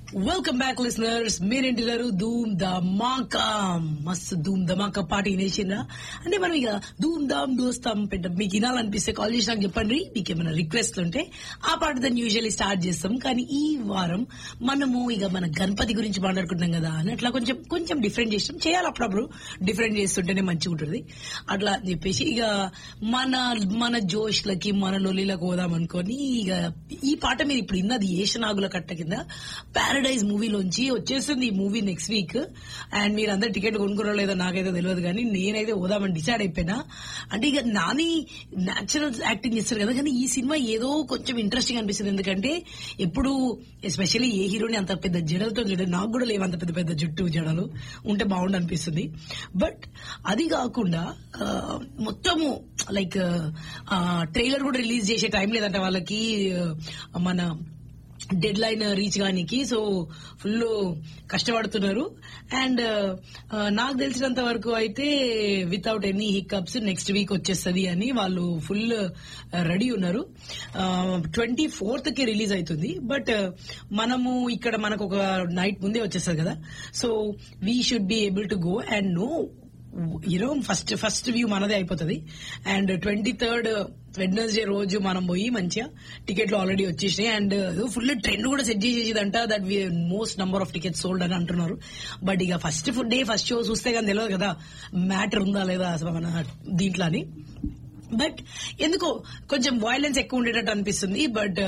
welcome back listeners మీరేంటిన్నారు ధూమ్ ధమాకా మస్తు ధూమ్ ధమాకా పాట వినేసిండ్రా అంటే మనం ఇక ధూమ్ ధామ్ దోస్తాం పెట్ట మీకు వినాలనిపిస్తే కాల్ చేసి నాకు చెప్పండి మీకు ఏమైనా రిక్వెస్ట్ ఉంటే ఆ పాట దాన్ని యూజువల్లీ స్టార్ట్ చేస్తాం కానీ ఈ వారం మనము ఇక మన గణపతి గురించి మాట్లాడుకుంటాం కదా అని అట్లా కొంచెం కొంచెం డిఫరెంట్ చేస్తాం చేయాలి అప్పుడప్పుడు డిఫరెంట్ చేస్తుంటేనే మంచిగా ఉంటుంది అట్లా అని చెప్పేసి ఇక మన మన జోష్లకి మన లొల్లిలకు పోదాం అనుకొని ఇక ఈ పాట మీరు ఇప్పుడు ఇన్నది ఏషనాగుల కట్ట కింద పారడైజ్ మూవీలోంచి వచ్చేస్తుంది ఈ మూవీ నెక్స్ట్ వీక్ అండ్ మీరు అందరు టికెట్ కొనుక్కున్నారో లేదో నాకైతే తెలియదు కానీ నేనైతే పోదామని డిసైడ్ అయిపోయినా అంటే ఇక నాని న్యాచురల్ యాక్టింగ్ చేస్తారు కదా కానీ ఈ సినిమా ఏదో కొంచెం ఇంట్రెస్టింగ్ అనిపిస్తుంది ఎందుకంటే ఎప్పుడు ఎస్పెషల్లీ ఏ హీరోని అంత పెద్ద జడలతో జడ నాకు కూడా లేవు అంత పెద్ద పెద్ద జుట్టు జడలు ఉంటే బాగుండు అనిపిస్తుంది బట్ అది కాకుండా ఆ, మొత్తము లైక్ ట్రైలర్ కూడా రిలీజ్ చేసే టైం లేదంట వాళ్ళకి ఆ, మన డెడ్ లైన్ రీచ్ కానికి సో ఫుల్ కష్టపడుతున్నారు అండ్ నాకు తెలిసినంత వరకు అయితే without any hiccups next week వచ్చేస్తుంది అని వాళ్ళు ఫుల్ రెడీ ఉన్నారు ట్వంటీ ఫోర్త్ కి రిలీజ్ అవుతుంది బట్ మనము ఇక్కడ మనకు ఒక నైట్ ముందే వచ్చేస్తుంది కదా so we should be able to go and no you know first first view మనదే అయిపోతుంది అండ్ ట్వంటీ థర్డ్ వెడ్నెస్డే రోజు మనం పోయి మంచిగా టికెట్లు ఆల్రెడీ వచ్చేసినాయి అండ్ ఫుల్ ట్రెండ్ కూడా సెట్ చేసేదంట that we most number of tickets sold అని అంటున్నారు బట్ ఇక first food day first show చూస్తే కానీ తెలియదు కదా మ్యాటర్ ఉందా లేదా అసలు మన దీంట్లో అని బట్ ఎందుకో కొంచెం వైలెన్స్ ఎక్కువ ఉండేటట్టు అనిపిస్తుంది బట్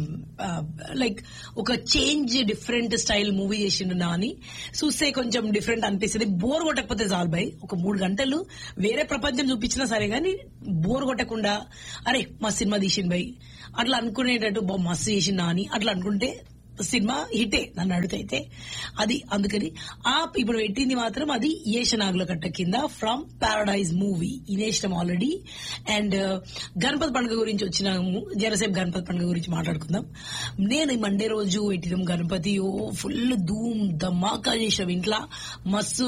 లైక్ ఒక చేంజ్ డిఫరెంట్ స్టైల్ మూవీ చేసిండు నా అని చూస్తే కొంచెం డిఫరెంట్ అనిపిస్తుంది బోర్ కొట్టకపోతే చాలు బై ఒక మూడు గంటలు వేరే ప్రపంచం చూపించినా సరే గానీ బోర్ కొట్టకుండా అరే మా సినిమా తీసిండు బై అట్లా అనుకునేటట్టు బా మస్తు చేసిందా అని అట్లా అనుకుంటే సినిమా హిటే నన్ను అడుగుతైతే అది అందుకని ఆ ఇప్పుడు పెట్టింది మాత్రం అది ఏషనాగుల కట్ట కింద ఫ్రమ్ పారడైజ్ మూవీ ఇనేష్టం ఆల్రెడీ అండ్ గణపతి పండుగ గురించి వచ్చినాము జరసేపు గణపతి పండుగ గురించి మాట్లాడుకుందాం నేను ఈ మండే రోజు పెట్టినాం గణపతి ఓ ఫుల్ ధూమ్ ధమాకా చేసాం ఇంట్లో మస్తు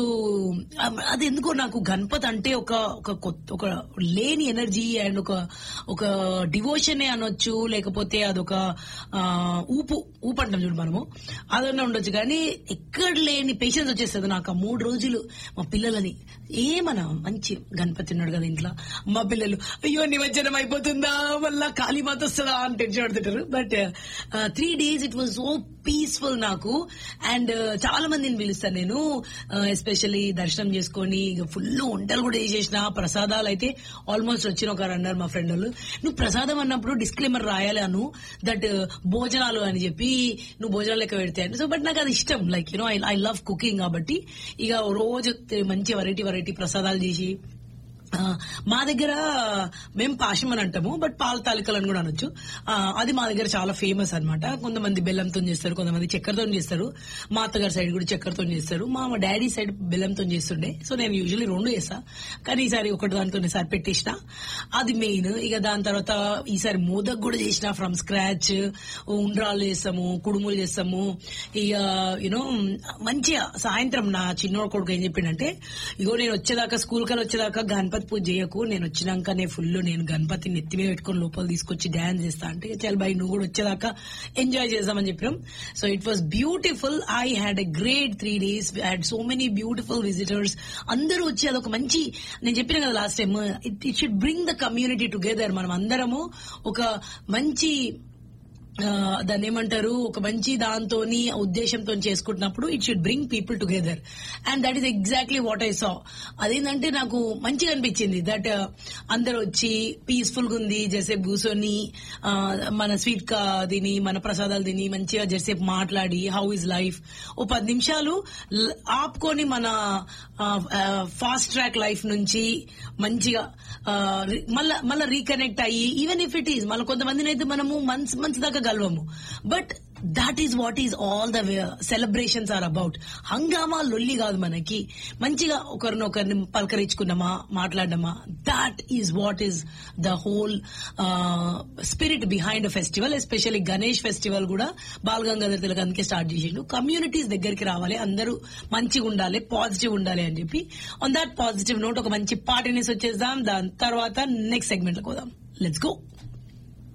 అది ఎందుకో నాకు గణపతి అంటే ఒక ఒక కొత్త ఒక లేని ఎనర్జీ అండ్ ఒక ఒక డివోషనే అనొచ్చు లేకపోతే అదొక ఆ, ఊపు ఊపు అంటాం చూడు మనము అదన్నా ఉండొచ్చు కానీ ఎక్కడ లేని పేషెన్స్ వచ్చేస్తుంది నాకు ఆ మూడు రోజులు మా పిల్లలని ఏమన్నా మంచి గణపతి ఉన్నాడు కదా ఇంట్లో మా పిల్లలు అయ్యో నిమజ్జనం అయిపోతుందా మళ్ళా కాళీమాత వస్తుందా అని టెన్షన్ పడుతుంటారు but three days it was so peaceful నాకు అండ్ చాలా మందిని పిలుస్తాను నేను ఎస్పెషల్లీ దర్శనం చేసుకొని ఫుల్ వంటలు కూడా చేసేసిన ప్రసాదాలు అయితే ఆల్మోస్ట్ వచ్చిన ఒక అన్నారు మా ఫ్రెండ్ వాళ్ళు నువ్వు ప్రసాదం అన్నప్పుడు డిస్క్లైమర్ రాయాలి అను దట్ భోజనాలు అని చెప్పి నువ్వు భోజనాలు లెక్క పెడితే సో బట్ నాకు అది ఇష్టం like you know I I love cooking కాబట్టి ఇక రోజు మంచి వెరైటీ వెరైటీ ప్రసాదాలు చేసి ఆ, మా దగ్గర మేము పాశం అని అంటాము బట్ పాల తాలికలు అని కూడా అనొచ్చు ఆ, అది మా దగ్గర చాలా ఫేమస్ అన్నమాట కొంతమంది బెల్లంతో చేస్తారు కొంతమంది చక్కెరతో చేస్తారు మా అత్తగారి సైడ్ కూడా చక్కెరతో చేస్తారు మా మా డాడీ సైడ్ బెల్లంతో చేస్తుండే సో నేను యూజువల్లీ రెండు చేస్తా కానీ ఈసారి ఒకటి దాంతో సరిపెట్టేసిన అది మెయిన్ ఇక దాని తర్వాత ఈసారి మోదక్ కూడా చేసిన ఫ్రమ్ స్క్రాచ్ ఉండ్రాలు చేస్తాము కుడుములు చేస్తాము ఇక యూనో మంచిగా సాయంత్రం నా చిన్నోడు కొడుకు ఏం చెప్పిండంటే ఇగో నేను వచ్చేదాకా స్కూల్ కల్ వచ్చేదాకా గణపతి పూజ చేయకు నేను వచ్చినాకనే ఫుల్ నేను గణపతి నెత్తి మీద పెట్టుకొని లోపల తీసుకొచ్చి డాన్స్ చేస్తా అంటే చల్ బాయ్ నువ్వు కూడా వచ్చేదాకా ఎంజాయ్ చేద్దామని చెప్పినాం so it was beautiful I had a great three days had so many beautiful visitors అందరూ వచ్చి అదొక మంచి నేను చెప్పిన కదా last time it it should bring the community together మనం అందరము ఒక మంచి ఆ, దాన్ని ఏమంటారు ఒక మంచి దాంతోని ఉద్దేశంతో చేసుకుంటున్నప్పుడు it should bring people together and that is exactly what I saw అదేంటంటే నాకు మంచిగా అనిపించింది దట్ అందరు వచ్చి పీస్ఫుల్ గా ఉంది జరసేపు కూర్చొని ఆ, మన స్వీట్ కా తిని మన ప్రసాదాలు తిని మంచిగా జరసేపు మాట్లాడి హౌ ఇస్ లైఫ్ ఓ పది నిమిషాలు ల- ఆపుకొని మన ఫాస్ట్ ట్రాక్ లైఫ్ నుంచి మంచిగా ఆ, రి- మళ్ళా మళ్ళా రీకనెక్ట్ అయ్యి ఈవెన్ ఇఫ్ ఇట్ ఈస్ మళ్ళీ కొంతమందిని అయితే మనము మంత్స్ మంత్స్ దాకా కలవము but that is what is all the celebrations are about హంగామా లొల్లి కాదు మనకి మంచిగా ఒకరినొకరిని పలకరించుకున్నామా మాట్లాడమా that is what is the whole spirit behind a festival especially Ganesh festival కూడా బాల్ గంగాధర్ తిలక్ అందుకే స్టార్ట్ చేసిండు కమ్యూనిటీస్ దగ్గరికి రావాలి అందరూ మంచిగా ఉండాలి పాజిటివ్ ఉండాలి అని చెప్పి ఆన్ దాట్ పాజిటివ్ నోట్ ఒక మంచి పార్టీనెస్ వచ్చేద్దాం దాని తర్వాత నెక్స్ట్ సెగ్మెంట్ లో పోదాం లెట్స్ గో